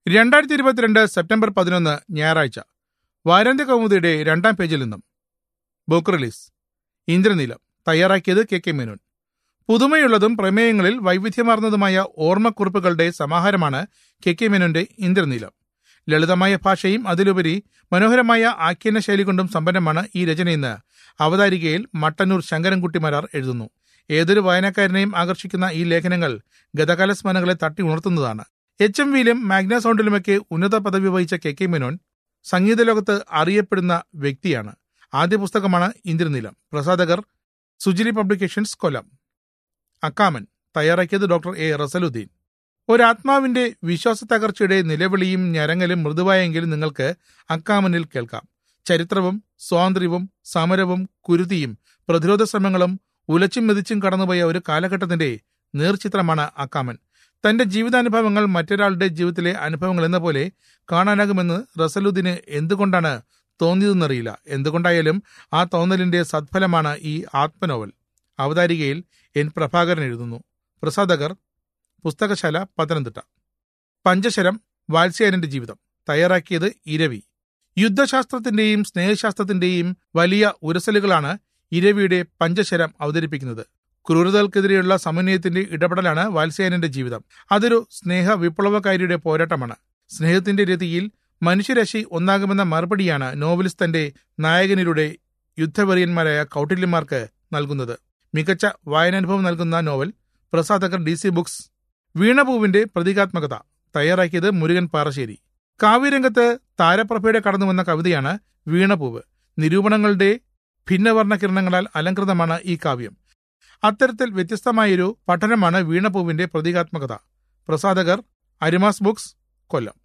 രണ്ടായിരത്തി ഇരുപത്തിരണ്ട് സെപ്റ്റംബർ പതിനൊന്ന് ഞായറാഴ്ച വാരാന്ത്യ കൗമുദിയുടെ രണ്ടാം പേജിൽ നിന്നും ബുക്ക് റിലീസ് ഇന്ദ്രനീലം തയ്യാറാക്കിയത് കെ കെ മേനോൻ പുതുമയുള്ളതും പ്രമേയങ്ങളിൽ വൈവിധ്യമാർന്നതുമായ ഓർമ്മക്കുറിപ്പുകളുടെ സമാഹാരമാണ് കെ കെ മേനോന്റെ ഇന്ദ്രനീലം ലളിതമായ ഭാഷയും അതിലുപരി മനോഹരമായ ആഖ്യാന ശൈലി കൊണ്ടും സമ്പന്നമാണ് ഈ രചനയെന്ന് അവതാരികയിൽ മട്ടന്നൂർ ശങ്കരൻകുട്ടി മരാർ എഴുതുന്നു ഏതൊരു വായനക്കാരനെയും ആകർഷിക്കുന്ന ഈ ലേഖനങ്ങൾ ഗതകാല സ്മരണകളെ തട്ടി ഉണർത്തുന്നതാണ് എച്ച് എം വിയിലും മാഗ്ന സൗണ്ടിലുമൊക്കെ ഉന്നത പദവി വഹിച്ച കെ കെ മേനോൻ സംഗീത ലോകത്ത് അറിയപ്പെടുന്ന വ്യക്തിയാണ് ആദ്യ പുസ്തകമാണ് ഇന്ദ്രനീലം പ്രസാധകർ സുജിലി പബ്ലിക്കേഷൻസ് കൊല്ലം അക്കാമൻ തയ്യാറാക്കിയത് ഡോക്ടർ എ റസലുദ്ദീൻ ഒരാത്മാവിന്റെ വിശ്വാസ തകർച്ചയുടെ നിലവിളിയും ഞരങ്ങലും മൃദുവായെങ്കിലും നിങ്ങൾക്ക് അക്കാമനിൽ കേൾക്കാം ചരിത്രവും സ്വാതന്ത്ര്യവും സമരവും കുരുതിയും പ്രതിരോധ ശ്രമങ്ങളും ഉലച്ചും മെതിച്ചും കടന്നുപോയ ഒരു കാലഘട്ടത്തിന്റെ നേർചിത്രമാണ് അക്കാമൻ തന്റെ ജീവിതാനുഭവങ്ങൾ മറ്റൊരാളുടെ ജീവിതത്തിലെ അനുഭവങ്ങൾ എന്ന പോലെ കാണാനാകുമെന്ന് റസലുദ്ദീന് എന്തുകൊണ്ടാണ് തോന്നിയതെന്നറിയില്ല എന്തുകൊണ്ടായാലും ആ തോന്നലിന്റെ സദ്ഫലമാണ് ഈ ആത്മനോവൽ അവതാരികയിൽ എൻ പ്രഭാകരൻ എഴുതുന്നു പ്രസാധകർ പുസ്തകശാല പത്തനംതിട്ട പഞ്ചശരം വാത്സ്യായനന്റെ ജീവിതം തയ്യാറാക്കിയത് ഇരവി യുദ്ധശാസ്ത്രത്തിന്റെയും സ്നേഹശാസ്ത്രത്തിന്റെയും വലിയ ഉരസലുകളാണ് ഇരവിയുടെ പഞ്ചശരം അവതരിപ്പിക്കുന്നത് ക്രൂരതകൾക്കെതിരെയുള്ള സമന്വയത്തിന്റെ ഇടപെടലാണ് വാത്സ്യായനന്റെ ജീവിതം അതൊരു സ്നേഹ വിപ്ലവകാരിയുടെ പോരാട്ടമാണ് സ്നേഹത്തിന്റെ രതിയിൽ മനുഷ്യരാശി ഒന്നാകുമെന്ന മറുപടിയാണ് നോവലിസ്റ്റ് തന്റെ നായകനിലൂടെ യുദ്ധവെറിയന്മാരായ കൗട്ടില്യന്മാർക്ക് നൽകുന്നത് മികച്ച വായനാനുഭവം നൽകുന്ന നോവൽ പ്രസാധകർ ഡി സി ബുക്സ് വീണപൂവിന്റെ പ്രതീകാത്മകത തയ്യാറാക്കിയത് മുരുകൻ പാറശ്ശേരി കാവ്യരംഗത്ത് താരപ്രഭയുടെ കടന്നുവന്ന കവിതയാണ് വീണപൂവ് നിരൂപണങ്ങളുടെ ഭിന്നവർണ്ണ കിരണങ്ങളാൽ അലങ്കൃതമാണ് ഈ കാവ്യം അത്തരത്തിൽ വ്യത്യസ്തമായൊരു പഠനമാണ് വീണപൂവിന്റെ പ്രതീകാത്മകത പ്രസാധകർ അരിമാസ് ബുക്സ് കൊല്ലം